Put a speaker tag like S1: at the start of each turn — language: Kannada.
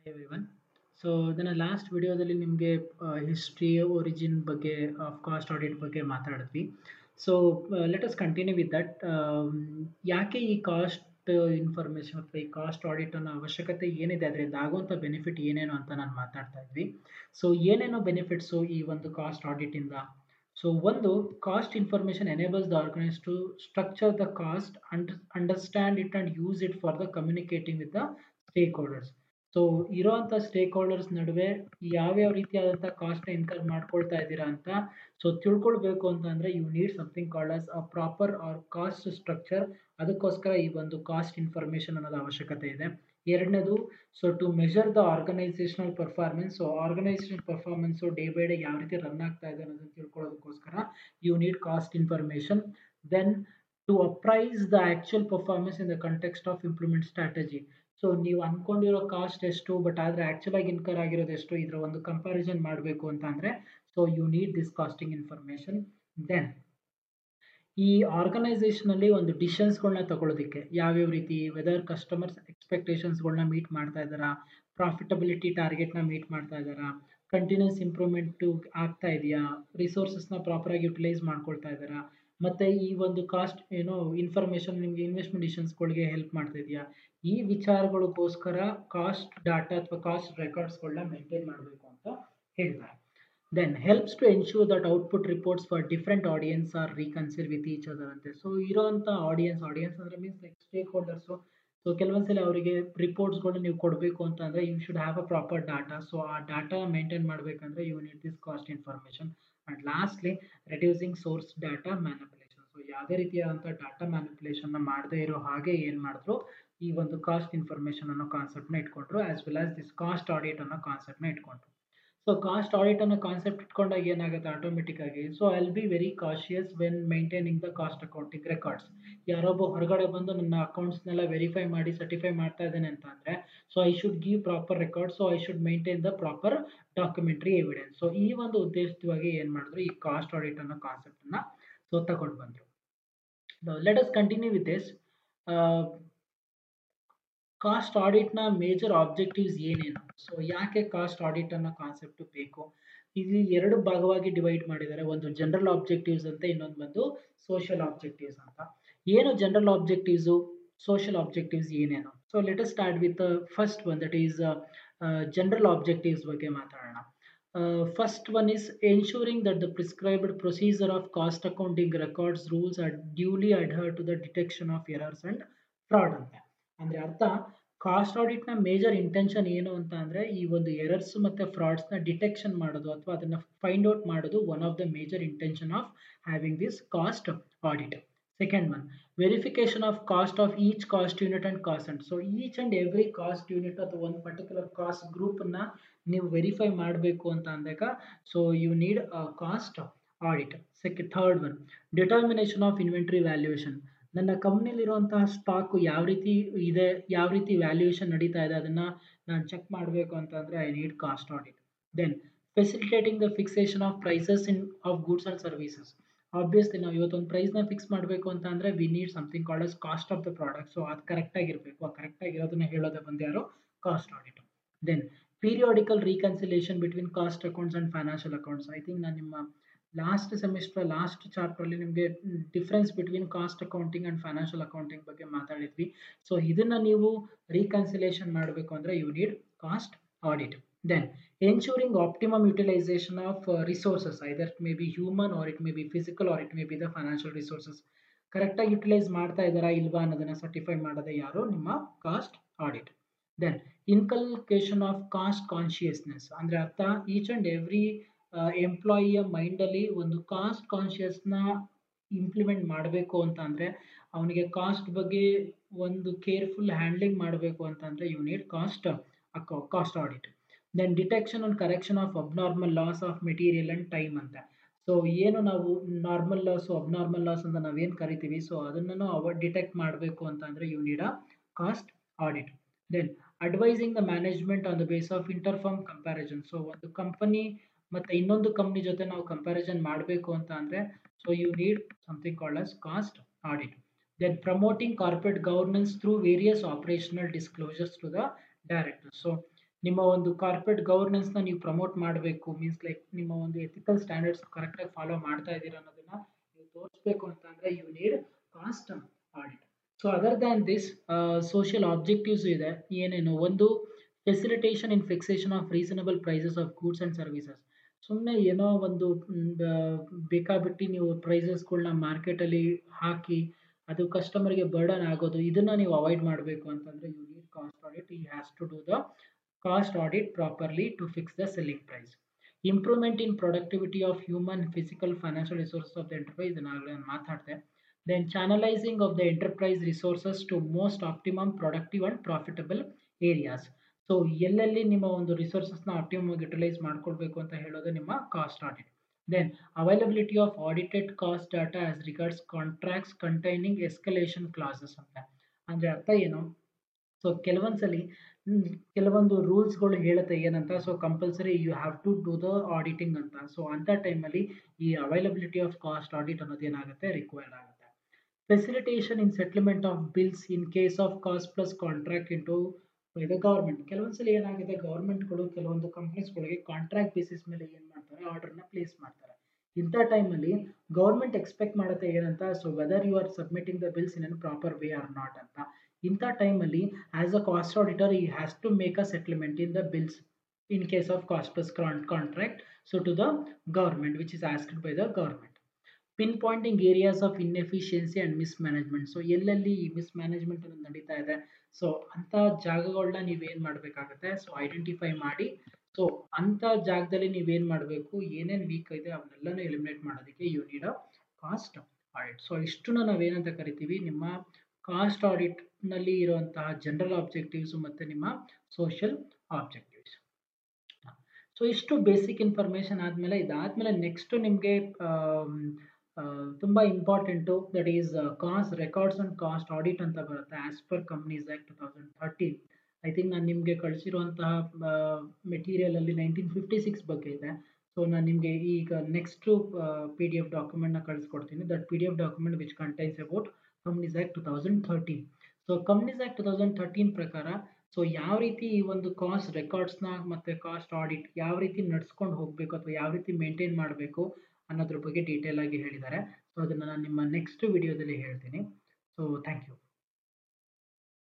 S1: ಹಾಯ್ ಎವ್ರಿವನ್ ಸೊ ನನ್ನ ಲಾಸ್ಟ್ ವಿಡಿಯೋದಲ್ಲಿ ನಿಮಗೆ ಹಿಸ್ಟ್ರಿ ಒರಿಜಿನ್ ಬಗ್ಗೆ ಆಫ್ ಕಾಸ್ಟ್ ಆಡಿಟ್ ಬಗ್ಗೆ ಮಾತಾಡಿದ್ವಿ so let us continue with that ಯಾಕೆ ಈ ಕಾಸ್ಟ್ ಇನ್ಫಾರ್ಮೇಷನ್ ಅಥವಾ ಈ ಕಾಸ್ಟ್ ಆಡಿಟ್ ಅನ್ನೋ ಅವಶ್ಯಕತೆ ಏನಿದೆ ಅದರಿಂದ ಆಗುವಂಥ ಬೆನಿಫಿಟ್ ಏನೇನು ಅಂತ ನಾನು ಮಾತಾಡ್ತಾ ಇದ್ವಿ ಸೊ ಏನೇನೋ ಬೆನಿಫಿಟ್ಸು ಈ ಒಂದು ಕಾಸ್ಟ್ ಆಡಿಟಿಂದ ಸೊ ಒಂದು cost information enables the organise to structure the cost under understand it and use it for the communicating with the stakeholders so ಇರೋವಂಥ ಸ್ಟೇಕ್ ಹೋಲ್ಡರ್ಸ್ ನಡುವೆ ಯಾವ್ಯಾವ ರೀತಿಯಾದಂಥ ಕಾಸ್ಟ್ನ ಇನ್ಕರ್ ಮಾಡ್ಕೊಳ್ತಾ ಇದ್ದೀರಾ ಅಂತ ಸೊ ತಿಳ್ಕೊಳ್ಬೇಕು ಅಂತ ಅಂದರೆ you need something called as a proper or cost structure ಅದಕ್ಕೋಸ್ಕರ ಈ ಒಂದು ಕಾಸ್ಟ್ ಇನ್ಫಾರ್ಮೇಷನ್ ಅನ್ನೋದು ಅವಶ್ಯಕತೆ ಇದೆ ಎರಡನೇದು so to measure the organisational performance so organisation performance day by day ಯಾವ ರೀತಿ ರನ್ ಆಗ್ತಾ ಇದೆ ಅನ್ನೋದನ್ನು ತಿಳ್ಕೊಳ್ಳೋದಕ್ಕೋಸ್ಕರ you need cost information then to appraise the actual performance in the context of implement strategy so ನೀವು ಅಂದ್ಕೊಂಡಿರೋ ಕಾಸ್ಟ್ ಎಷ್ಟು ಬಟ್ ಆದರೆ ಆ್ಯಕ್ಚುಲ್ ಆಗಿ ಇನ್ಕರ್ ಆಗಿರೋದು ಎಷ್ಟು ಇದರ ಒಂದು ಕಂಪ್ಯಾರಿಸನ್ ಮಾಡಬೇಕು ಅಂತ ಅಂದರೆ so you need this costing information then ಈ ಆರ್ಗನೈಸೇಷನಲ್ಲಿ ಒಂದು ಡಿಸಿಷನ್ಸ್ಗಳನ್ನ ತಗೊಳ್ಳೋದಕ್ಕೆ ಯಾವ್ಯಾವ ರೀತಿ ವೆದರ್ ಕಸ್ಟಮರ್ಸ್ ಎಕ್ಸ್ಪೆಕ್ಟೇಷನ್ಸ್ಗಳನ್ನ ಮೀಟ್ ಮಾಡ್ತಾ ಇದ್ದಾರಾ ಪ್ರಾಫಿಟಬಿಲಿಟಿ ಟಾರ್ಗೆಟ್ನ ಮೀಟ್ ಮಾಡ್ತಾ ಇದ್ದಾರಾ ಕಂಟಿನ್ಯೂಸ್ ಇಂಪ್ರೂವ್ಮೆಂಟು ಆಗ್ತಾ ಇದೆಯಾ ರಿಸೋರ್ಸಸ್ನ ಪ್ರಾಪರಾಗಿ ಯುಟಿಲೈಸ್ ಮಾಡ್ಕೊಳ್ತಾ ಇದ್ದಾರಾ ಮತ್ತು ಈ ಒಂದು ಕಾಸ್ಟ್ ಏನೋ ಇನ್ಫಾರ್ಮೇಷನ್ ನಿಮಗೆ ಇನ್ವೆಸ್ಟ್ಮೆಂಟ್ ಡಿಸಿಷನ್ಸ್ಗಳಿಗೆ ಹೆಲ್ಪ್ ಮಾಡ್ತಾ ಇದೆಯಾ ಈ ವಿಚಾರಗಳಿಗೋಸ್ಕರ ಕಾಸ್ಟ್ ಡಾಟಾ ಅಥವಾ ಕಾಸ್ಟ್ ರೆಕಾರ್ಡ್ಸ್ಗಳನ್ನ ಮೇಂಟೈನ್ ಮಾಡಬೇಕು ಅಂತ ಹೇಳ್ತಾರೆ then helps to ensure that output reports for different audience are reconcile with each other ಅಂತೆ ಸೊ ಇರೋವಂಥ ಆಡಿಯನ್ಸ್ ಆಡಿಯನ್ಸ್ ಅಂದರೆ means like stakeholders so ಕೆಲವೊಂದ್ಸಲ ಅವರಿಗೆ ರಿಪೋರ್ಟ್ಸ್ಗಳನ್ನ ನೀವು ಕೊಡಬೇಕು ಅಂತ ಅಂದರೆ you should have a proper data so ಆ ಡಾಟಾ ಮೇಂಟೈನ್ ಮಾಡಬೇಕಂದ್ರೆ you need this cost information and lastly reducing source data manipulation so ಯಾವುದೇ ರೀತಿಯಾದಂಥ ಡಾಟಾ ಮ್ಯಾನಿಪುಲೇಷನ್ನ ಮಾಡದೇ ಇರೋ ಹಾಗೆ ಏನು ಮಾಡಿದ್ರು ಈ ಒಂದು ಕಾಸ್ಟ್ ಇನ್ಫಾರ್ಮೇಷನ್ ಅನ್ನೋ ಕಾನ್ಸೆಪ್ಟ್ನ ಇಟ್ಕೊಂಡ್ರು as well as this cost audit ಅನ್ನೋ ಕಾನ್ಸೆಪ್ಟ್ನ ಇಟ್ಕೊಂಡ್ರು ಸೊ ಕಾಸ್ಟ್ ಆಡಿಟ್ ಅನ್ನೋ ಕಾನ್ಸೆಪ್ಟ್ ಇಟ್ಕೊಂಡಾಗ ಏನಾಗುತ್ತೆ ಆಟೋಮೆಟಿಕ್ ಆಗಿ so I'll be very cautious when maintaining the cost accounting records ಯಾರೊಬ್ಬ ಹೊರಗಡೆ ಬಂದು ನನ್ನ ಅಕೌಂಟ್ಸ್ನೆಲ್ಲ ವೆರಿಫೈ ಮಾಡಿ ಸರ್ಟಿಫೈ ಮಾಡ್ತಾ ಇದ್ದೇನೆ ಅಂತ ಅಂದರೆ so I should give proper record so I should maintain the proper documentary evidence so ಈ ಒಂದು ಉದ್ದೇಶವಾಗಿ ಏನು ಮಾಡಿದ್ರು ಈ ಕಾಸ್ಟ್ ಆಡಿಟ್ ಅನ್ನೋ ಕಾನ್ಸೆಪ್ಟನ್ನು ಸೊ ತಗೊಂಡು ಬಂದರು let us continue with this cost ಆಡಿಟ್ನ ಮೇಜರ್ ಆಬ್ಜೆಕ್ಟಿವ್ಸ್ ಏನೇನು ಸೊ ಯಾಕೆ ಕಾಸ್ಟ್ ಆಡಿಟ್ ಅನ್ನೋ ಕಾನ್ಸೆಪ್ಟ್ ಬೇಕು ಇಲ್ಲಿ ಎರಡು ಭಾಗವಾಗಿ ಡಿವೈಡ್ ಮಾಡಿದ್ದಾರೆ ಒಂದು ಜನರಲ್ ಆಬ್ಜೆಕ್ಟಿವ್ಸ್ ಅಂತ ಇನ್ನೊಂದು ಬಂದು ಸೋಷಿಯಲ್ ಆಬ್ಜೆಕ್ಟಿವ್ಸ್ ಅಂತ ಏನು ಜನರಲ್ ಆಬ್ಜೆಕ್ಟಿವ್ಸು ಸೋಷಿಯಲ್ ಆಬ್ಜೆಕ್ಟಿವ್ಸ್ ಏನೇನು so let us start with first one that is general objectives ಬಗ್ಗೆ ಮಾತಾಡೋಣ first one is ensuring that the prescribed procedure of cost accounting records rules are duly adhere to the detection of errors and fraud ಅಂತ ಅಂದರೆ ಅರ್ಥ ಕಾಸ್ಟ್ ಆಡಿಟ್ನ ಮೇಜರ್ ಇಂಟೆನ್ಷನ್ ಏನು ಅಂತ ಅಂದರೆ ಈ ಒಂದು ಎರರ್ಸ್ ಮತ್ತು ಫ್ರಾಡ್ಸ್ನ ಡಿಟೆಕ್ಷನ್ ಮಾಡೋದು ಅಥವಾ ಅದನ್ನು ಫೈಂಡ್ ಔಟ್ ಮಾಡೋದು one of the major intention of having this cost audit second one verification of cost of each cost unit and cost and so each and every cost unit ಅಥವಾ ಒಂದು ಪರ್ಟಿಕ್ಯುಲರ್ ಕಾಸ್ಟ್ ಗ್ರೂಪನ್ನು ನೀವು ವೆರಿಫೈ ಮಾಡಬೇಕು ಅಂತ ಅಂದಾಗ so you need cost audit second third one determination of inventory valuation ನನ್ನ ಕಂಪ್ನಿಲಿರುವಂತಹ ಸ್ಟಾಕು ಯಾವ ರೀತಿ ಇದೆ ಯಾವ ರೀತಿ ವ್ಯಾಲ್ಯೂಯೇಷನ್ ನಡೀತಾ ಇದೆ ಅದನ್ನು ನಾನು ಚೆಕ್ ಮಾಡಬೇಕು ಅಂತಂದರೆ I need cost audit then facilitating the fixation of prices in of goods and services obviously ನಾವು ಇವತ್ತೊಂದು ಪ್ರೈಸ್ನ ಫಿಕ್ಸ್ ಮಾಡಬೇಕು ಅಂತ ಅಂದರೆ we need something called as cost of the product so ಅದು ಕರೆಕ್ಟಾಗಿರಬೇಕು ಆ ಕರೆಕ್ಟಾಗಿರೋದನ್ನ ಹೇಳೋದೇ ಬಂದು ಯಾರು cost audit then periodical reconciliation between cost accounts and financial accounts I think ನಾನು ನಿಮ್ಮ ಲಾಸ್ಟ್ ಸೆಮಿಸ್ಟರ್ ಲಾಸ್ಟ್ ಚಾಪ್ಟ್ರಲ್ಲಿ ನಿಮಗೆ difference between cost accounting and financial accounting ಬಗ್ಗೆ ಮಾತಾಡಿದ್ವಿ ಸೊ ಇದನ್ನು ನೀವು ರೀಕನ್ಸಿಲೇಷನ್ ಮಾಡಬೇಕು ಅಂದರೆ you need cost audit then ensuring optimum utilisation of resources either may be human or it may be physical or it may be the financial resources ಕರೆಕ್ಟಾಗಿ ಯುಟಿಲೈಸ್ ಮಾಡ್ತಾ ಇದ್ದಾರಾ ಇಲ್ವಾ ಅನ್ನೋದನ್ನು ಸರ್ಟಿಫೈ ಮಾಡೋದೇ ಯಾರು ನಿಮ್ಮ cost audit then inculcation of cost consciousness ಅಂದರೆ ಅರ್ಥ ಈಚ್ ಆ್ಯಂಡ್ ಎವ್ರಿ ಎಂಪ್ಲಾಯಿಯ ಮೈಂಡಲ್ಲಿ ಒಂದು ಕಾಸ್ಟ್ ಕಾನ್ಷಿಯಸ್ನ ಇಂಪ್ಲಿಮೆಂಟ್ ಮಾಡಬೇಕು ಅಂತ ಅಂದರೆ ಅವನಿಗೆ ಕಾಸ್ಟ್ ಬಗ್ಗೆ ಒಂದು ಕೇರ್ಫುಲ್ ಹ್ಯಾಂಡ್ಲಿಂಗ್ ಮಾಡಬೇಕು ಅಂತಂದರೆ ಯು ನೀಡ್ ಕಾಸ್ಟ್ ಅಕೌ cost audit then detection and correction of abnormal loss of material and time ಅಂತ ಸೊ ಏನು ನಾವು ನಾರ್ಮಲ್ ಲಾಸು ಅಬ್ನಾರ್ಮಲ್ ಲಾಸ್ ಅಂತ ನಾವೇನು ಕರಿತೀವಿ ಸೊ ಅದನ್ನು ಅವ ಡಿಟೆಕ್ಟ್ ಮಾಡಬೇಕು ಅಂತ ಅಂದರೆ you need a cost audit then advising the management on the base of interfirm comparison so ಒಂದು ಕಂಪನಿ ಮತ್ತು ಇನ್ನೊಂದು ಕಂಪ್ನಿ ಜೊತೆ ನಾವು ಕಂಪ್ಯಾರಿಸನ್ ಮಾಡಬೇಕು ಅಂತ ಅಂದರೆ so you need something called as cost audit then promoting corporate governance through various operational disclosures to the director so ನಿಮ್ಮ ಒಂದು ಕಾರ್ಪೊರೇಟ್ ಗವರ್ನೆನ್ಸ್ನ ನೀವು ಪ್ರಮೋಟ್ ಮಾಡಬೇಕು ಮೀನ್ಸ್ ಲೈಕ್ ನಿಮ್ಮ ಒಂದು ಎಥಿಕಲ್ ಸ್ಟ್ಯಾಂಡರ್ಡ್ಸ್ ಕರೆಕ್ಟಾಗಿ ಫಾಲೋ ಮಾಡ್ತಾ ಇದ್ದೀರಾ ಅನ್ನೋದನ್ನ ನೀವು ತೋರಿಸ್ಬೇಕು ಅಂತಂದ್ರೆ you need cost audit so other than this social objectives ಇದೆ ಏನೇನು ಒಂದು facilitation in fixation of reasonable prices of goods and services ಸುಮ್ಮನೆ ಏನೋ ಒಂದು ಬೇಕಾಬಿಟ್ಟು ನೀವು ಪ್ರೈಸಸ್ಗಳನ್ನ ಮಾರ್ಕೆಟಲ್ಲಿ ಹಾಕಿ ಅದು ಕಸ್ಟಮರ್ಗೆ ಬರ್ಡನ್ ಆಗೋದು ಇದನ್ನ ನೀವು ಅವಾಯ್ಡ್ ಮಾಡಬೇಕು ಅಂತಂದರೆ you need cost audit he has to do the cost audit properly to fix the selling price improvement in productivity of human physical financial resources of the enterprise ಇದನ್ನಾಗಲೇ ನಾನು ಮಾತಾಡಿದೆ then channelising of the enterprise resources to most optimum productive and profitable areas so ಎಲ್ಲೆಲ್ಲಿ ನಿಮ್ಮ ಒಂದು ರಿಸೋರ್ಸಸ್ನ ಆಪ್ಟಿಮಮ್ ಆಗಿ ಯುಟಿಲೈಸ್ ಮಾಡ್ಕೊಳ್ಬೇಕು ಅಂತ ಹೇಳೋದು ನಿಮ್ಮ cost audit then availability of audited cost data as regards contracts containing escalation clauses ಅಂತ ಅಂದರೆ ಅರ್ಥ ಏನು ಸೊ ಕೆಲವೊಂದ್ಸಲಿ ಕೆಲವೊಂದು ರೂಲ್ಸ್ಗಳು ಹೇಳುತ್ತೆ ಏನಂತ so compulsory you have to do the auditing ಅಂತ ಸೊ ಅಂಥ ಟೈಮಲ್ಲಿ ಈ ಅವೈಲಬಿಲಿಟಿ ಆಫ್ ಕಾಸ್ಟ್ ಆಡಿಟ್ ಅನ್ನೋದು ಏನಾಗುತ್ತೆ ರಿಕ್ವೈರ್ಡ್ ಆಗುತ್ತೆ facilitation in settlement of bills in case of cost plus contract into ಇದು ಗೌರ್ಮೆಂಟ್ ಕೆಲವೊಂದ್ಸಲ ಏನಾಗಿದೆ ಗೌರ್ಮೆಂಟ್ಗಳು ಕೆಲವೊಂದು ಕಂಪ್ನೀಸ್ಗಳಿಗೆ ಕಾಂಟ್ರಾಕ್ಟ್ ಬೇಸಿಸ್ ಮೇಲೆ ಏನು ಮಾಡ್ತಾರೆ ಆರ್ಡರ್ನ ಪ್ಲೇಸ್ ಮಾಡ್ತಾರೆ ಇಂಥ ಟೈಮಲ್ಲಿ ಗೌರ್ಮೆಂಟ್ ಎಕ್ಸ್ಪೆಕ್ಟ್ ಮಾಡುತ್ತೆ ಏನಂತ so whether you are submitting the bills in an proper way or not ಅಂತ ಇಂಥ ಟೈಮಲ್ಲಿ as a cost auditor he has to make a settlement in the bills in case of cost plus contract so to the government which is asked by the government pinpointing areas of inefficiency and mismanagement so ಎಲ್ಲೆಲ್ಲಿ ಈ ಮಿಸ್ಮ್ಯಾನೇಜ್ಮೆಂಟ್ ಅನ್ನೋದು ನಡೀತಾ ಇದೆ ಸೊ ಅಂಥ ಜಾಗಗಳನ್ನ ನೀವೇನು ಮಾಡಬೇಕಾಗುತ್ತೆ ಸೊ ಐಡೆಂಟಿಫೈ ಮಾಡಿ ಸೊ ಅಂಥ ಜಾಗದಲ್ಲಿ ನೀವೇನು ಮಾಡಬೇಕು ಏನೇನು ವೀಕ್ ಇದೆ ಅವನ್ನೆಲ್ಲನೂ ಎಲಿಮಿನೇಟ್ ಮಾಡೋದಕ್ಕೆ you need a cost audit so ಇಷ್ಟನ್ನು ನಾವೇನಂತ ಕರಿತೀವಿ ನಿಮ್ಮ ಕಾಸ್ಟ್ ಆಡಿಟ್ನಲ್ಲಿ ಇರುವಂತಹ ಜನರಲ್ ಆಬ್ಜೆಕ್ಟಿವ್ಸು ಮತ್ತು ನಿಮ್ಮ ಸೋಷಿಯಲ್ ಆಬ್ಜೆಕ್ಟಿವ್ಸ್ ಸೊ ಇಷ್ಟು ಬೇಸಿಕ್ ಇನ್ಫಾರ್ಮೇಷನ್ ಆದಮೇಲೆ ಇದಾದಮೇಲೆ ನೆಕ್ಸ್ಟು ನಿಮಗೆ ತುಂಬ important that is cost records and cost audit ಅಂತ ಬರುತ್ತೆ as per companies act two thousand thirteen I think ನಾನು ನಿಮಗೆ ಕಳಿಸಿರುವಂತಹ ಮೆಟೀರಿಯಲಲ್ಲಿ ನೈನ್ಟೀನ್ ಫಿಫ್ಟಿ ಸಿಕ್ಸ್ ಬಗ್ಗೆ ಇದೆ ಸೊ ನಾನು ನಿಮಗೆ ಈಗ ನೆಕ್ಸ್ಟು ಪಿ ಡಿ ಎಫ್ ಡಾಕ್ಯುಮೆಂಟ್ನ ಕಳಿಸ್ಕೊಡ್ತೀನಿ that P D F document which contains about companies act two thousand thirteen so companies act two thousand thirteen ಪ್ರಕಾರ ಸೊ ಯಾವ ರೀತಿ ಈ ಒಂದು ಕಾಸ್ಟ್ ರೆಕಾರ್ಡ್ಸ್ನ ಮತ್ತು ಕಾಸ್ಟ್ ಆಡಿಟ್ ಯಾವ ರೀತಿ ನಡ್ಸ್ಕೊಂಡು ಹೋಗಬೇಕು ಅಥವಾ ಯಾವ ರೀತಿ ಮೇಂಟೈನ್ ಮಾಡಬೇಕು ಅನ್ನೋದ್ರ ಬಗ್ಗೆ ಡೀಟೇಲ್ ಆಗಿ ಹೇಳಿದ್ದಾರೆ ಸೊ ಅದನ್ನು ನಾನು ನಿಮ್ಮ ನೆಕ್ಸ್ಟ್ ವಿಡಿಯೋದಲ್ಲಿ ಹೇಳ್ತೀನಿ ಸೊ ಥ್ಯಾಂಕ್ ಯು